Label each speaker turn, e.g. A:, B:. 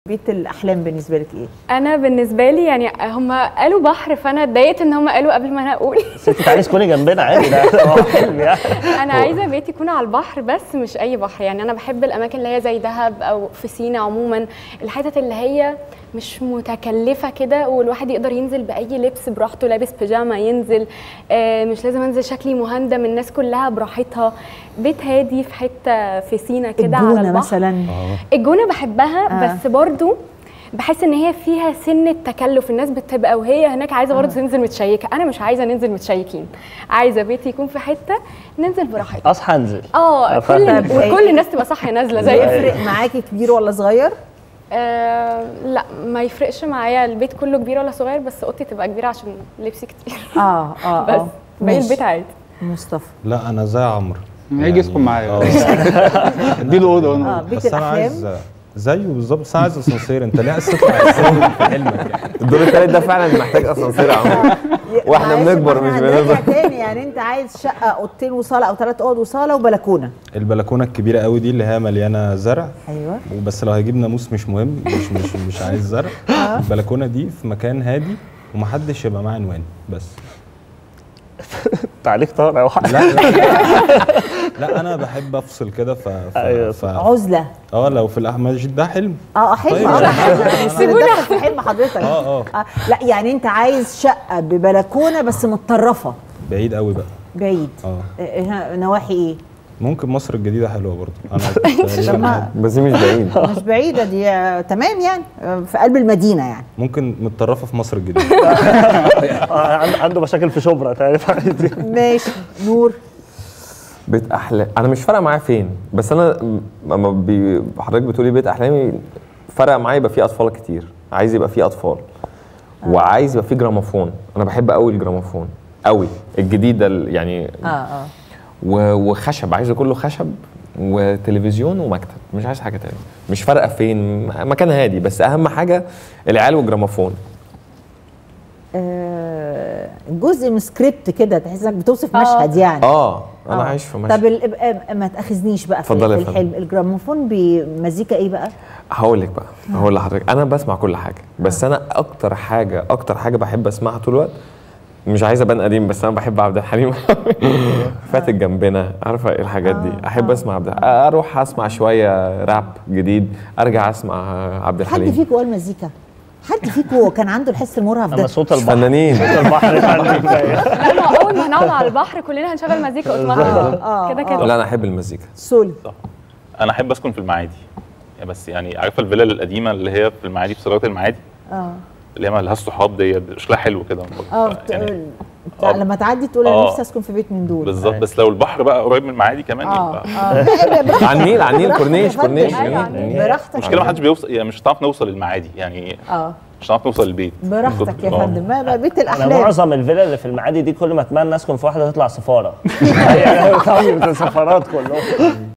A: بيت الاحلام بالنسبه لك ايه
B: انا بالنسبه لي يعني هم قالوا بحر فانا اتضايقت ان هم قالوا قبل ما انا اقول
C: ست تعالي اسكني جنبنا عادي ده هو حلم يعني
B: انا عايزه بيت يكون على البحر بس مش اي بحر يعني انا بحب الاماكن اللي هي زي دهب او في سينا عموما الحتت اللي هي مش متكلفه كده والواحد يقدر ينزل باي لبس براحته لابس بيجاما ينزل آه، مش لازم انزل شكلي مهندم الناس كلها براحتها بيت هادي في حته في سينا كده على
A: الجونه
B: البحر
A: مثلا
B: الجونه بحبها
A: آه.
B: آه. بس برضو بحس ان هي فيها سن تكلف الناس بتبقى وهي هناك عايزه برضه تنزل متشيكه انا مش عايزه ننزل متشيكين عايزه بيتي يكون في حته ننزل براحتنا
C: اصحى انزل
B: اه كل
C: فاهم.
B: وكل الناس تبقى صاحيه نازله زي
A: يفرق معاكي كبير ولا صغير
B: آه لا ما يفرقش معايا البيت كله كبير ولا صغير بس اوضتي تبقى كبيره عشان لبسي كتير
A: اه اه
B: بس
A: اه
B: باقي
A: ماشي.
B: البيت عادي
A: مصطفى
D: لا انا زي عمرو
E: هيجي يسكن معايا
D: آه.
E: اديله اوضه
A: اه
E: وانا
A: بيت
D: بس انا
A: الاحلام
D: عايز زيه بالظبط بس انا عايز اسانسير انت ليه عايز تطلع اسانسير في حلمك يعني
F: الدور الثالث ده فعلا محتاج اسانسير يا عمرو واحنا
A: معلش،
F: بنكبر
A: ما
F: مش
A: احنا هنرجع
F: بنكبر
A: تاني يعني انت عايز شقه اوضتين وصاله او ثلاث اوض وصاله وبلكونه
D: البلكونه الكبيره قوي دي اللي هي مليانه زرع
A: ايوه
D: وبس لو هجيب ناموس مش مهم مش مش مش عايز زرع البلكونه دي في مكان هادي ومحدش يبقى معاه عنوان بس
C: تعليق طارئ او حاجه
D: لا لا لا انا بحب افصل كده ف, ف...
C: أيوة،
D: ف...
A: عزله
D: اه لو في الاحمد ده حلم
A: اه حلم
D: طيب،
A: اه
D: أنا-
A: حلم
D: أنا-
A: سيبوني في حلم حضرتك
D: اه اه
A: آه، لا يعني انت عايز شقه ببلكونه بس متطرفه
D: بعيد قوي بقى
A: بعيد
D: اه
A: آه، ها- نواحي ايه
D: ممكن مصر الجديده حلوه برضه انا
A: طب
D: تقريباً
A: ما-
F: بس دي مش بعيد
A: مش بعيده دي آه، تمام يعني آه، في قلب المدينه يعني
D: ممكن متطرفه في مصر الجديده
C: آه، عنده- عنده مشاكل في شبرا تعرف
A: ماشي نور
F: بيت احلام انا مش فارقه معايا فين بس انا م- لما بي... حضرتك بتقولي بيت احلامي فرق معايا يبقى فيه اطفال كتير عايز يبقى فيه اطفال وعايز يبقى فيه جراموفون انا بحب قوي الجراموفون قوي الجديد ده ال- يعني
A: اه اه
F: و... وخشب عايزه كله خشب وتلفزيون ومكتب مش عايز حاجه تانية مش فارقه فين مكان هادي بس اهم حاجه العيال والجراموفون
A: آه، جزء من سكريبت كده تحس انك بتوصف مشهد يعني
F: اه انا
A: آه.
F: عايش في
A: طب
F: مشهد
A: ال- ابقى- ما تاخذنيش بقى في,
F: اتفضلي
A: في
F: يا فندم.
A: الحلم الجراموفون بمزيكا ايه بقى
F: هقول لك بقى هقول لحضرتك انا بسمع كل حاجه بس انا اكتر حاجه اكتر حاجه بحب اسمعها طول الوقت مش عايز ابان قديم بس انا بحب عبد الحليم فاتت جنبنا عارفه ايه الحاجات دي احب اسمع عبد اروح اسمع شويه راب جديد ارجع اسمع عبد
A: حد
F: الحليم
A: فيكم قال مزيكا حد فيكم كان عنده الحس المرهف
C: اما
A: ده
C: صوت
F: مش
C: البحر
F: فنانين
C: صوت البحر يعني كفاية.
B: لا ما هو اول ما هنقعد على البحر كلنا هنشغل مزيكا اوتوماتيك
A: آه،
B: كده كده
F: لا انا احب المزيكا
A: سولي
G: انا احب اسكن في المعادي يعني بس يعني عارفه الفيلا القديمه اللي هي في المعادي في صاغه المعادي
A: اه
G: اللي هي مالهاش صحاب دي شكلها حلو كده
A: اه
G: ف-
A: بت-
G: يعني
A: بتاع
G: آه.
A: لما تعدي تقول انا
G: آه.
A: نفسي اسكن في بيت من دول
G: بالظبط بس لو البحر بقى قريب من المعادي كمان
A: اه
G: يبقى
A: اه لا، براحتك.
F: على النيل على النيل
A: براحتك
F: كورنيش
A: يا فندم.
F: كورنيش
B: أيوة،
F: جميل.
B: على النيل.
A: براحتك
G: المشكله ما حدش بيوصل يعني مش هتعرف نوصل للمعادي يعني
A: اه
G: مش هنعرف نوصل للبيت
A: براحتك يا
G: آه.
A: فندم ما بقى بيت
C: انا
A: الاحلام
C: معظم الفيلا اللي في المعادي دي كل ما اتمنى اسكن في واحده تطلع سفاره يعني سفارات كلهم